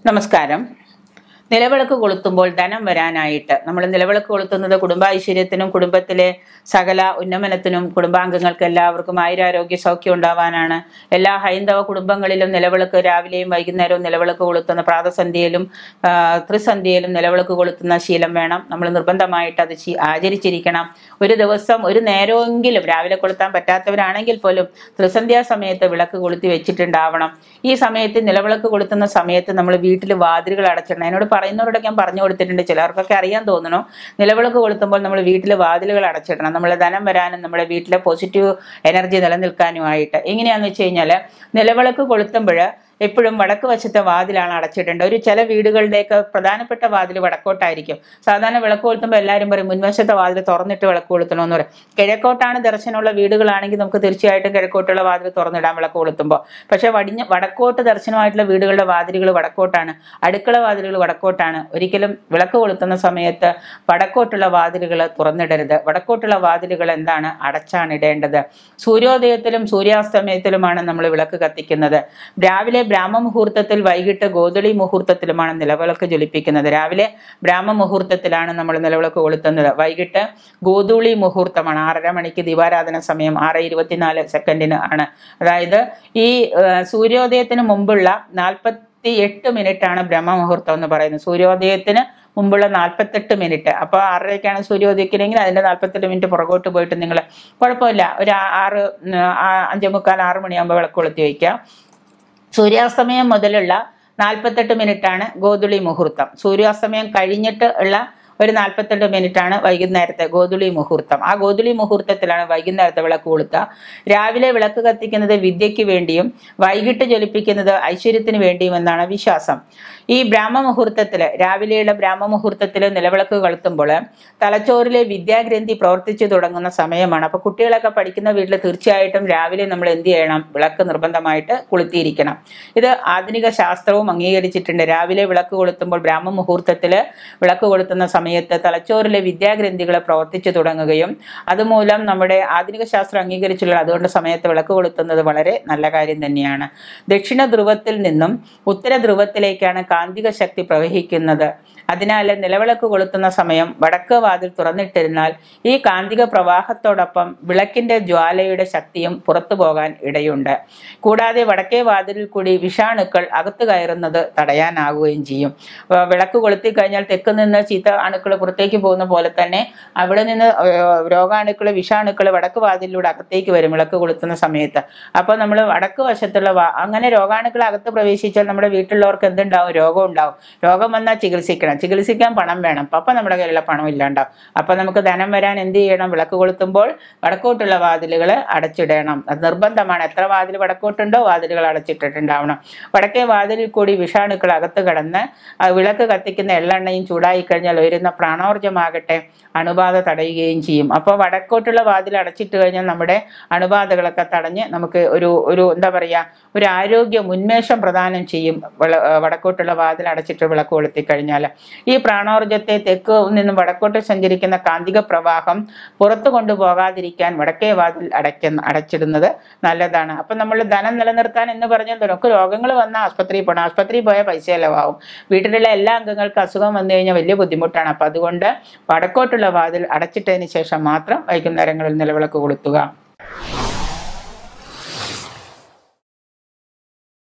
നമസ്കാരം നിലവിളക്ക് കൊളുത്തുമ്പോൾ ധനം വരാനായിട്ട് നമ്മൾ നിലവിളക്ക് കൊളുത്തുന്നത് കുടുംബൈശ്വര്യത്തിനും കുടുംബത്തിലെ സകല ഉന്നമനത്തിനും കുടുംബാംഗങ്ങൾക്ക് എല്ലാവർക്കും ആയുരാരോഗ്യ സൗഖ്യം ഉണ്ടാവാനാണ് എല്ലാ ഹൈന്ദവ കുടുംബങ്ങളിലും നിലവിളക്ക് രാവിലെയും വൈകുന്നേരവും നിലവിളക്ക് കൊളുത്തുന്ന പ്രാതസന്ധ്യയിലും ആ, ത്രിസന്ധ്യയിലും നിലവിളക്ക് കൊളുത്തുന്ന ശീലം വേണം നമ്മൾ നിർബന്ധമായിട്ട് അത് ശീ- ആചരിച്ചിരിക്കണം ഒരു ദിവസം ഒരു നേരമെങ്കിലും രാവിലെ കൊളുത്താൻ പറ്റാത്തവരാണെങ്കിൽ പോലും ത്രിസന്ധ്യാ സമയത്ത് വിളക്ക് കൊളുത്തി വെച്ചിട്ടുണ്ടാവണം ഈ സമയത്ത് നിലവിളക്ക് കൊളുത്തുന്ന സമയത്ത് നമ്മൾ വീട്ടിൽ വാതിലുകൾ അടച്ചിടണം എന്നോട് പറയുന്നവരോടൊക്കെ ഞാൻ പറഞ്ഞു കൊടുത്തിട്ടുണ്ട് ചിലർക്കൊക്കെ അറിയാൻ തോന്നണു നിലവിളക്ക് കൊളുത്തുമ്പോൾ നമ്മൾ വീട്ടിൽ വാതിലുകൾ അടച്ചിടണം നമ്മളെ ധനം വരാനും നമ്മുടെ വീട്ടിലെ പോസിറ്റീവ് എനർജി നിലനിൽക്കാനുമായിട്ട് എങ്ങനെയാണെന്ന് വെച്ച് കഴിഞ്ഞാൽ നിലവിളക്ക് കൊളുത്തുമ്പോൾ എപ്പോഴും വടക്ക് വശത്തെ വാതിലാണ് അടച്ചിടേണ്ടത് ഒരു ചില വീടുകളുടെയൊക്കെ പ്രധാനപ്പെട്ട വാതിൽ വടക്കോട്ടായിരിക്കും സാധാരണ വിളക്ക് കൊളുത്തുമ്പോൾ എല്ലാവരും പറയും മുൻവശത്തെ വാതിൽ തുറന്നിട്ട് വിളക്ക് കൊളുത്തണമെന്ന് പറയും കിഴക്കോട്ടാണ് ദർശനമുള്ള വീടുകളാണെങ്കിൽ നമുക്ക് തീർച്ചയായിട്ടും കിഴക്കോട്ടുള്ള വാതിൽ തുറന്നിടാം വിളക്ക് കൊളുത്തുമ്പോൾ പക്ഷേ വടിഞ്ഞ വടക്കോട്ട് ദർശനമായിട്ടുള്ള വീടുകളുടെ വാതിലുകൾ വടക്കോട്ടാണ് അടുക്കള വാതിലുകൾ വടക്കോട്ടാണ് ഒരിക്കലും വിളക്ക് കൊളുത്തുന്ന സമയത്ത് വടക്കോട്ടുള്ള വാതിലുകൾ തുറന്നിടരുത് വടക്കോട്ടുള്ള വാതിലുകൾ എന്താണ് അടച്ചാണ് ഇടേണ്ടത് സൂര്യോദയത്തിലും സൂര്യാസ്തമയത്തിലുമാണ് നമ്മൾ വിളക്ക് കത്തിക്കുന്നത് രാവിലെ ബ്രാഹ്മ മുഹൂർത്തത്തിൽ വൈകിട്ട് ഗോധുളി മുഹൂർത്തത്തിലുമാണ് നിലവിളക്ക് ജ്വലിപ്പിക്കുന്നത് രാവിലെ ബ്രാഹ്മ മുഹൂർത്തത്തിലാണ് നമ്മൾ നിലവിളക്ക് കൊളുത്തുന്നത് വൈകിട്ട് ഗോധൂളി മുഹൂർത്തമാണ് ആറര മണിക്ക് ദീപാരാധന സമയം ആറ് ഇരുപത്തിനാല് സെക്കൻഡിന് ആണ് അതായത് ഈ ആ, സൂര്യോദയത്തിന് മുമ്പുള്ള നാൽപ്പത്തി എട്ട് മിനിറ്റ് ആണ് ബ്രഹ്മമുഹൂർത്തം എന്ന് പറയുന്നത് സൂര്യോദയത്തിന് മുമ്പുള്ള നാൽപ്പത്തെട്ട് മിനിറ്റ് അപ്പോൾ ആറരയ്ക്കാണ് സൂര്യോദയിക്കണമെങ്കിൽ അതിൻ്റെ നാൽപ്പത്തെട്ട് മിനിറ്റ് പുറകോട്ട് പോയിട്ട് നിങ്ങൾ കുഴപ്പമില്ല ഒരു ആ- ആറ് ഉം, ആ- അഞ്ചേ മുക്കാൽ ആറ് മണിയാകുമ്പോൾ വിളക്ക് കൊളുത്തി വയ്ക്കുക സൂര്യാസ്തമയം മുതലുള്ള നാൽപ്പത്തെട്ട് മിനിറ്റാണ് ഗോധുളി മുഹൂർത്തം സൂര്യാസ്തമയം കഴിഞ്ഞിട്ട് ഉള്ള ഒരു നാൽപ്പത്തെട്ട് മിനിറ്റാണ് വൈകുന്നേരത്തെ ഗോധുളി മുഹൂർത്തം ആ ഗോധുളി മുഹൂർത്തത്തിലാണ് വൈകുന്നേരത്തെ വിളക്ക് കൊളുത്തുക രാവിലെ വിളക്ക് കത്തിക്കുന്നത് വിദ്യയ്ക്ക് വേണ്ടിയും വൈകിട്ട് ജ്വലിപ്പിക്കുന്നത് ഐശ്വര്യത്തിന് വേണ്ടിയും എന്നാണ് വിശ്വാസം ഈ ബ്രാഹ്മ മുഹൂർത്തത്തിൽ രാവിലെയുള്ള ബ്രാഹ്മ മുഹൂർത്തത്തിൽ നിലവിളക്ക് കൊളുത്തുമ്പോൾ തലച്ചോറിലെ വിദ്യാഗ്രന്ഥി പ്രവർത്തിച്ചു തുടങ്ങുന്ന സമയമാണ് അപ്പോൾ കുട്ടികളൊക്കെ പഠിക്കുന്ന വീട്ടിൽ തീർച്ചയായിട്ടും രാവിലെ നമ്മൾ എന്ത് ചെയ്യണം വിളക്ക് നിർബന്ധമായിട്ട് കൊളുത്തിയിരിക്കണം ഇത് ആധുനിക ശാസ്ത്രവും അംഗീകരിച്ചിട്ടുണ്ട് രാവിലെ വിളക്ക് കൊളുത്തുമ്പോൾ ബ്രാഹ്മ മുഹൂർത്തത്തിൽ വിളക്ക് കൊളുത്തുന്ന സമയത്ത് തലച്ചോറിലെ വിദ്യാഗ്രന്ഥികൾ പ്രവർത്തിച്ചു തുടങ്ങുകയും അതുമൂലം നമ്മുടെ ആധുനിക ശാസ്ത്രം അംഗീകരിച്ചുള്ള അതുകൊണ്ട് സമയത്ത് വിളക്ക് കൊളുത്തുന്നത് വളരെ നല്ല കാര്യം തന്നെയാണ് ദക്ഷിണ ധ്രുവത്തിൽ നിന്നും ഉത്തര ധ്രുവത്തിലേക്കാണ് കാന്തിക ശക്തി പ്രവഹിക്കുന്നത് അതിനാൽ നിലവിളക്ക് കൊളുത്തുന്ന സമയം വടക്ക് വാതിൽ തുറന്നിട്ടിരുന്നാൽ ഈ കാന്തിക പ്രവാഹത്തോടൊപ്പം വിളക്കിന്റെ ജ്വാലയുടെ ശക്തിയും പുറത്തു പോകാൻ ഇടയുണ്ട് കൂടാതെ വടക്കേ വാതിലിൽ കൂടി വിഷാണുക്കൾ അകത്ത് കയറുന്നത് തടയാനാകുകയും ചെയ്യും വ- വിളക്ക് കൊളുത്തി കഴിഞ്ഞാൽ തെക്ക് നിന്ന് ചീത്ത അണുക്കൾ പുറത്തേക്ക് പോകുന്ന പോലെ തന്നെ അവിടെ നിന്ന് രോഗാണുക്കൾ വിഷാണുക്കൾ വടക്ക് വാതിലിലൂടെ അകത്തേക്ക് വരും വിളക്ക് കൊളുത്തുന്ന സമയത്ത് അപ്പോൾ നമ്മൾ വടക്ക് വശത്തുള്ള വാ അങ്ങനെ രോഗാണുക്കൾ അകത്ത് പ്രവേശിച്ചാൽ നമ്മുടെ വീട്ടിലുള്ളവർക്ക് എന്തുണ്ടാവും രോഗം ഉണ്ടാവും രോഗം വന്നാൽ ചികിത്സിക്കണം ചികിത്സിക്കാൻ പണം വേണം അപ്പം നമ്മുടെ കയ്യിലുള്ള പണം ഇല്ലാണ്ടാവും അപ്പം നമുക്ക് ധനം വരാൻ എന്ത് ചെയ്യണം വിളക്ക് കൊളുത്തുമ്പോൾ വടക്കോട്ടുള്ള വാതിലുകൾ അടച്ചിടണം അത് നിർബന്ധമാണ് എത്ര വാതിൽ വടക്കോട്ടുണ്ടോ വാതിലുകൾ അടച്ചിട്ടിട്ടുണ്ടാവണം വടക്കേ വാതിലിൽ കൂടി വിഷാണുക്കൾ അകത്ത് കടന്ന് ആ വിളക്ക് കത്തിക്കുന്ന എള്ളെണ്ണയും ചൂടായി കഴിഞ്ഞാൽ ഉയരുന്ന പ്രാണോർജ്ജമാകട്ടെ അണുബാധ തടയുകയും ചെയ്യും അപ്പോൾ വടക്കോട്ടുള്ള വാതിൽ അടച്ചിട്ട് കഴിഞ്ഞാൽ നമ്മുടെ അണുബാധകളൊക്കെ തടഞ്ഞ് നമുക്ക് ഒരു ഒരു എന്താ പറയുക ഒരു ആരോഗ്യ ഉന്മേഷം പ്രദാനം ചെയ്യും വിള വടക്കോട്ടുള്ള വാതിൽ അടച്ചിട്ട് വിളക്ക് കൊളുത്തി കഴിഞ്ഞാൽ ഈ പ്രാണോർജ്ജത്തെ തെക്ക് നിന്നും വടക്കോട്ട് സഞ്ചരിക്കുന്ന കാന്തിക പ്രവാഹം പുറത്തു കൊണ്ടുപോകാതിരിക്കാൻ വടക്കേ വാതിൽ അടയ്ക്കുന്ന അടച്ചിടുന്നത് നല്ലതാണ് അപ്പം നമ്മൾ ധനം നിലനിർത്താൻ എന്ന് പറഞ്ഞാൽ നമുക്ക് രോഗങ്ങൾ വന്നാൽ ആസ്പത്രിയിൽ പോകണം ആസ്പത്രിയിൽ പോയാൽ പൈസ ചിലവാകും വീട്ടിലുള്ള എല്ലാ അംഗങ്ങൾക്കും അസുഖം വന്നു കഴിഞ്ഞാൽ വലിയ ബുദ്ധിമുട്ടാണ് അപ്പം അതുകൊണ്ട് വടക്കോട്ടുള്ള വാതിൽ അടച്ചിട്ടതിന് ശേഷം മാത്രം വൈകുന്നേരങ്ങളിൽ നിലവിളക്ക് കൊളുത്തുക